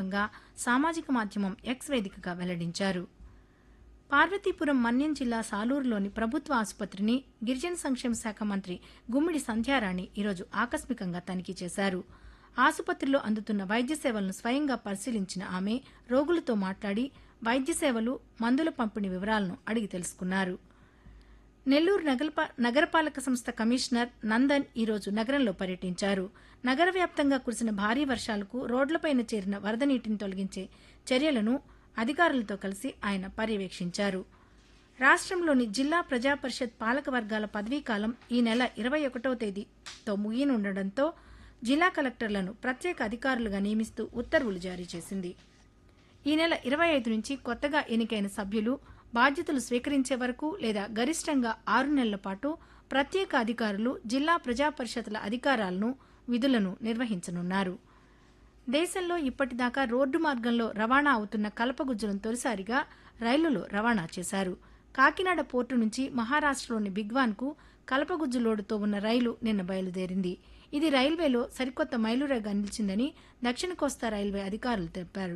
సందర్భంగా సామాజిక మాధ్యమం ఎక్స్ వేదికగా వెల్లడించారు పార్వతీపురం మన్యం జిల్లా సాలూరులోని ప్రభుత్వ ఆసుపత్రిని గిరిజన సంక్షేమ శాఖ మంత్రి గుమ్మిడి సంధ్యారాణి ఈరోజు ఆకస్మికంగా తనిఖీ చేశారు ఆసుపత్రిలో అందుతున్న వైద్య సేవలను స్వయంగా పరిశీలించిన ఆమె రోగులతో మాట్లాడి వైద్య సేవలు మందుల పంపిణీ వివరాలను అడిగి తెలుసుకున్నారు నెల్లూరు నగరపా నగరపాలక సంస్థ కమిషనర్ నందన్ ఈరోజు నగరంలో పర్యటించారు నగర వ్యాప్తంగా కురిసిన భారీ వర్షాలకు రోడ్లపైన చేరిన వరద నీటిని తొలగించే చర్యలను అధికారులతో కలిసి ఆయన పర్యవేక్షించారు రాష్ట్రంలోని జిల్లా ప్రజా పరిషత్ పాలక వర్గాల పదవీకాలం ఈ నెల ఇరవై ఒకటవ తేదీతో ముగియనుండటంతో జిల్లా కలెక్టర్లను ప్రత్యేక అధికారులుగా నియమిస్తూ ఉత్తర్వులు జారీ చేసింది ఈ నెల ఇరవై ఐదు నుంచి కొత్తగా ఎన్నికైన సభ్యులు బాధ్యతలు స్వీకరించే వరకు లేదా గరిష్టంగా ఆరు నెలల పాటు ప్రత్యేక అధికారులు జిల్లా ప్రజా పరిషత్ల అధికారాలను విధులను నిర్వహించనున్నారు దేశంలో ఇప్పటిదాకా రోడ్డు మార్గంలో రవాణా అవుతున్న కలపగుజ్జులను తొలిసారిగా రైలులో రవాణా చేశారు కాకినాడ పోర్టు నుంచి మహారాష్ట్రలోని బిగ్వాన్కు కలపగుజ్జు లోడుతో ఉన్న రైలు నిన్న బయలుదేరింది ఇది రైల్వేలో సరికొత్త మైలురాయిగా నిలిచిందని దక్షిణ కోస్తా రైల్వే అధికారులు తెలిపారు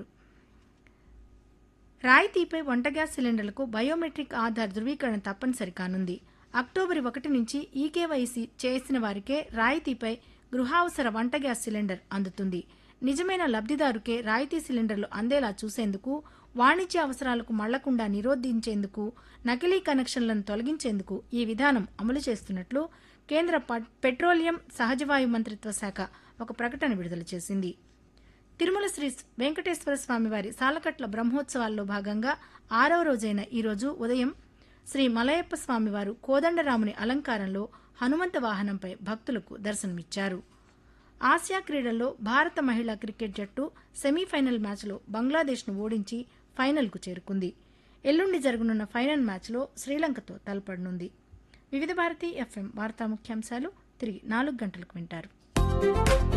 రాయితీపై వంట గ్యాస్ సిలిండర్లకు బయోమెట్రిక్ ఆధార్ ధృవీకరణ తప్పనిసరి కానుంది అక్టోబర్ ఒకటి నుంచి ఈకేవైసీ చేసిన వారికే రాయితీపై గృహావసర వంట గ్యాస్ సిలిండర్ అందుతుంది నిజమైన లబ్ధిదారుకే రాయితీ సిలిండర్లు అందేలా చూసేందుకు వాణిజ్య అవసరాలకు మళ్లకుండా నిరోధించేందుకు నకిలీ కనెక్షన్లను తొలగించేందుకు ఈ విధానం అమలు చేస్తున్నట్లు కేంద్ర ప- పెట్రోలియం సహజవాయు మంత్రిత్వ శాఖ ఒక ప్రకటన విడుదల చేసింది తిరుమల శ్రీ వెంకటేశ్వర స్వామివారి సాలకట్ల బ్రహ్మోత్సవాల్లో భాగంగా ఆరవ రోజైన ఈరోజు ఉదయం శ్రీ మలయప్ప స్వామివారు కోదండరాముని అలంకారంలో హనుమంత వాహనంపై భక్తులకు దర్శనమిచ్చారు ఆసియా క్రీడల్లో భారత మహిళా క్రికెట్ జట్టు సెమీఫైనల్ మ్యాచ్లో బంగ్లాదేశ్ను ఓడించి ఫైనల్కు చేరుకుంది ఎల్లుండి జరగనున్న ఫైనల్ మ్యాచ్లో శ్రీలంకతో తలపడనుంది వివిధ భారతి ఎఫ్ఎం వార్తా ముఖ్యాంశాలు తిరిగి నాలుగు గంటలకు వింటారు